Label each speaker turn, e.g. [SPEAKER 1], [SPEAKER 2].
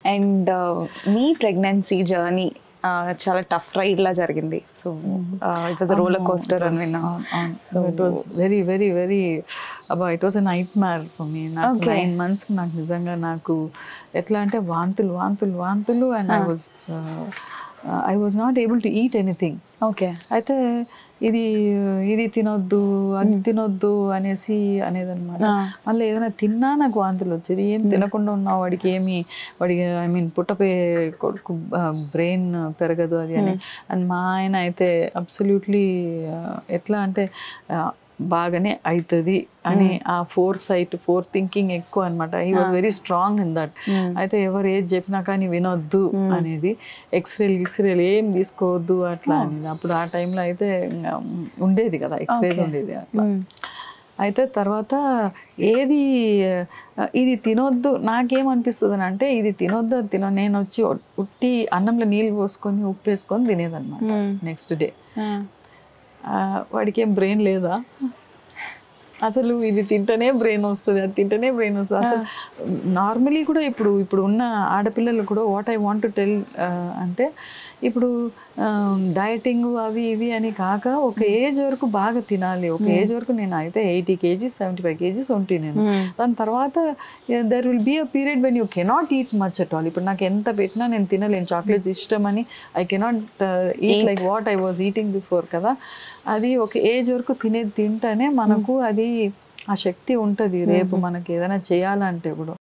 [SPEAKER 1] And మీ pregnancy journey చాలా tough ride లా జరిగింది so it was roller coaster అని విన్నా
[SPEAKER 2] so it was very very very అబ్బా it was a nightmare for me నాకు
[SPEAKER 1] Okay.
[SPEAKER 2] నైన్ మంత్స్కి నాకు నిజంగా నాకు ఎట్లా అంటే వాంతులు వాంతులు వాంతులు and I was I was not able to eat anything
[SPEAKER 1] okay
[SPEAKER 2] అయితే ఇది ఇది తినొద్దు అది తినొద్దు అనేసి అనేది అనమాట మళ్ళీ ఏదైనా తిన్నా నాకు వాంతులు వచ్చేది ఏం తినకుండా ఉన్నావు వాడికి ఏమి వాడికి ఐ మీన్ పుట్టపోయే కొడుకు బ్రెయిన్ పెరగదు అది అని అండ్ మా ఆయన అయితే అబ్సల్యూట్లీ ఎట్లా అంటే ఆ, బాగానే అవుతుంది అని ఆ ఫోర్ సైట్ ఫోర్ థింకింగ్ ఎక్కువ అనమాట he was very strong in that అయితే ఎవరు ఏది చెప్పినా కానీ వినొద్దు అనేది ఎక్స్రేలు ఎక్స్రేలు ఏం తీసుకోవద్దు అట్లా అనేది అప్పుడు ఆ టైంలో అయితే ఇంకా ఉండేది కదా ఎక్స్రేస్ ఉండేది అట్లా అయితే తర్వాత ఏది ఆ, ఇది తినొద్దు నాకేమనిపిస్తుంది అని అంటే ఇది తినొద్దు అది తిన నేను వచ్చి ఉట్టి అన్నంలో నీళ్ళు పోసుకొని ఉప్పు వేసుకొని తినేదన్నమాట నెక్స్ట్ డే వాడికి ఏం బ్రెయిన్ లేదా అసలు ఇది తింటేనే బ్రెయిన్ వస్తుంది అది తింటేనే బ్రెయిన్ వస్తుంది అసలు నార్మలీ కూడా ఇప్పుడు ఇప్పుడు ఉన్న ఆడపిల్లలు కూడా what I want to tell అంటే ఇప్పుడు డయటింగ్ అవి ఇవి అని కాక ఒక ఏజ్ వరకు బాగా తినాలి ఒక ఏజ్ వరకు నేను అయితే eighty kgs seventy five kgs ఉంటాయి నేను దాని తర్వాత there will be a period when you cannot eat much at all ఇప్పుడు నాకు ఎంత పెట్టినా నేను తినలేను చాక్లెట్స్ ఇష్టమని I cannot eat like what I was eating before కదా అది ఒక ఏజ్ వరకు తినేది తింటేనే మనకు అది ఆ శక్తి ఉంటుంది రేపు మనకి ఏదైనా చేయాలంటే కూడా